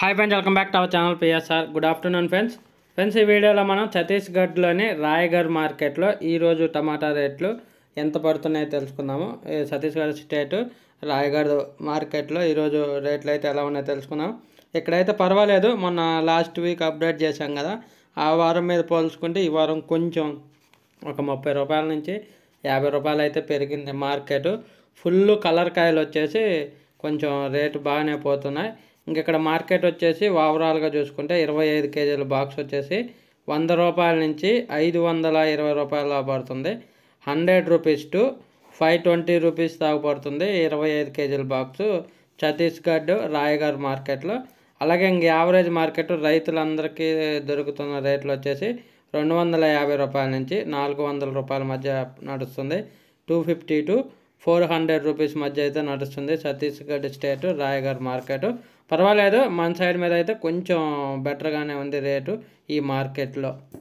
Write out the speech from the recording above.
hi friends welcome back to our channel PSR good afternoon friends friends ఈ వీడియోలో మనం ఛత్తీస్గఢ్లోని రాయగఢ్ మార్కెట్లో ఈరోజు టమాటా రేట్లు ఎంత పడుతున్నాయో తెలుసుకుందాము ఈ ఛత్తీస్గఢ్ స్టేట్ రాయగఢ్ మార్కెట్లో ఈరోజు రేట్లు అయితే ఎలా ఉన్నాయో తెలుసుకుందాం ఇక్కడైతే పర్వాలేదు మొన్న లాస్ట్ వీక్ అప్డేట్ చేశాం కదా ఆ వారం మీద పోల్చుకుంటే ఈ వారం కొంచెం ఒక ముప్పై రూపాయల నుంచి యాభై రూపాయలు అయితే పెరిగింది మార్కెట్ ఫుల్ కలర్ కాయలు వచ్చేసి కొంచెం రేటు బాగానే పోతున్నాయి ఇంక ఇక్కడ మార్కెట్ వచ్చేసి ఓవరాల్గా చూసుకుంటే ఇరవై ఐదు కేజీల బాక్స్ వచ్చేసి వంద రూపాయల నుంచి ఐదు వందల ఇరవై రూపాయల పడుతుంది hundred rupees to five twenty rupees దాకా పడుతుంది ఇరవై ఐదు కేజీల బాక్సు ఛత్తీస్గఢ్ రాయగఢ్ మార్కెట్లో అలాగే ఇంక యావరేజ్ మార్కెట్ రైతులందరికీ దొరుకుతున్న రేట్లు వచ్చేసి రెండు వందల యాభై రూపాయల నుంచి నాలుగు వందల రూపాయల మధ్య నడుస్తుంది two fifty to four hundred rupees మధ్య అయితే నడుస్తుంది ఛత్తీస్గఢ్ స్టేట్ రాయగఢ్ మార్కెట్ పర్వాలేదు మన సైడ్ మీద అయితే కొంచెం బెటర్గానే ఉంది రేటు ఈ మార్కెట్లో